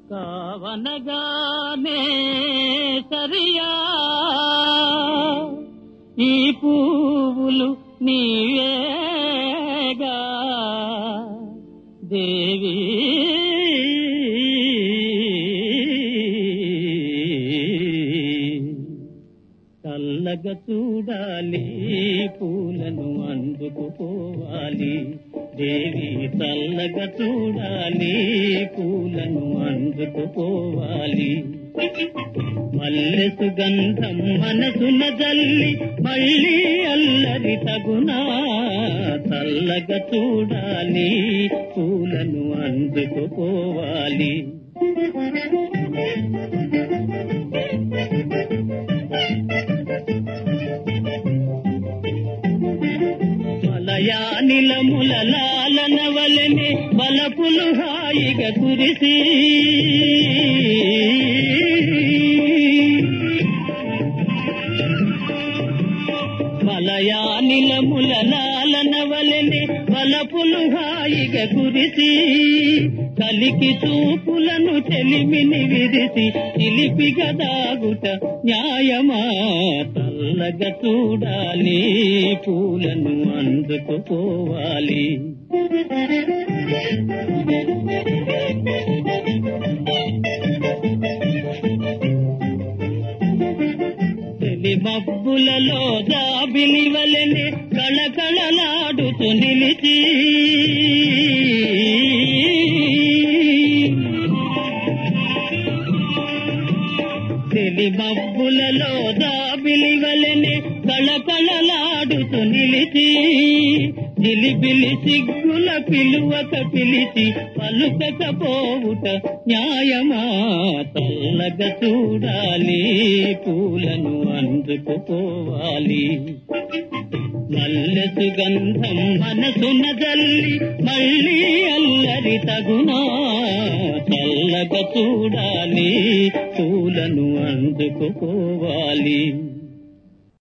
కావనగానే సరియా ఈ పువ్వులు నీవేగా దేవి చల్లగా చూడాలి పూలను అందుకుపోవాలి దేవి చల్లగా చూడాలి పూలను అందుకుపోవాలి మల్లె సుగంధం మనసున జల్లి మళ్ళీ అల్లరి తగునా చల్లగా చూడాలి పూలను అందుకుపోవాలి మలయానిలముల లాలన వలెనే బలపులు హాయిగా కురిసి మలయానిలముల లాలన వలెనే బలపులు హాయిగా కురిసి కలికి చూపులను చెలిమిని విరిసి చిలిపిగా దాగుట న్యాయమా చల్లగా చూడాలి పూలను అందుకుపోవాలి తెలి మబ్బులలో జాబిలి వలెనే కళకళలాడుతూ నిలిచి తెలి మబ్బులలో జాబిలి వలెనే కళకళలాడుతూ నిలిచి జిలిబిలి సిగ్గుల పిలువక పిలిచి పలుకకపోవుట న్యాయమా చల్లగా చూడాలి పూలను అందుకుపోవాలి మల్లె సుగంధం మనసున జల్లి మళ్ళీ అల్లరి తగునా చల్లగా చూడాలి పూలను అందుకుపోవాలి